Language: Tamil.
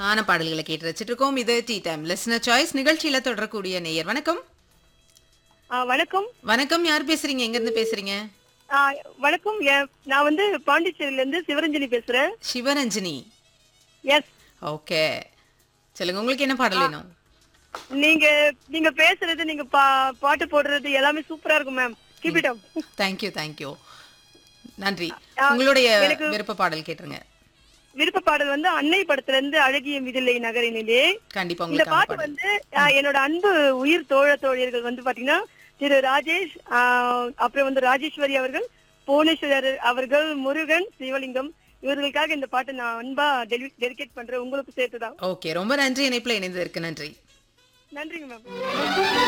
அருமையான பாடல்களை கேட்டு வச்சிட்டு இருக்கோம் இது டீ டைம் லிஸ்னர் சாய்ஸ் நிகழ்ச்சியில தொடரக்கூடிய நேயர் வணக்கம் ஆ, வணக்கம் வணக்கம் யார் பேசுறீங்க எங்க இருந்து பேசுறீங்க ஆ, வணக்கம் எ- நான் வந்து பாண்டிச்சேரியில இருந்து சிவரஞ்சனி பேசுறேன் சிவரஞ்சினி எஸ் ஓகே சொல்லுங்க உங்களுக்கு என்ன பாடல் வேணும் நீங்க நீங்க பேசுறது நீங்க பா- பாட்டு போடுறது எல்லாமே சூப்பரா இருக்கும் ma'am keep it up thank you thank you நன்றி ஆ, உங்களுடைய எனக்கு- விருப்ப பாடல் கேட்டுருங்க விருப்ப பாடல் வந்து அன்னை படத்துல இருந்து அழகிய மிதிலை நகரினிலே கண்டிப்பா இந்த உங்களுக்கு பாட்டு பாடல் வந்து ஆ, என்னோட அன்பு உயிர் தோழ தோழியர்கள் வந்து பாத்தீங்கன்னா திரு ராஜேஷ் ஆ, அப்புறம் வந்து ராஜேஸ்வரி அவர்கள் புவனேஸ்வரர் அவர்கள் முருகன் சிவலிங்கம் இவர்களுக்காக இந்த பாட்டை நான் அன்பா டெடிகேட் பண்றேன் உங்களுக்கு சேர்த்துதான் ஓகே ரொம்ப நன்றி இணைப்புல இணைந்ததற்கு நன்றி நன்றிங்க மேம்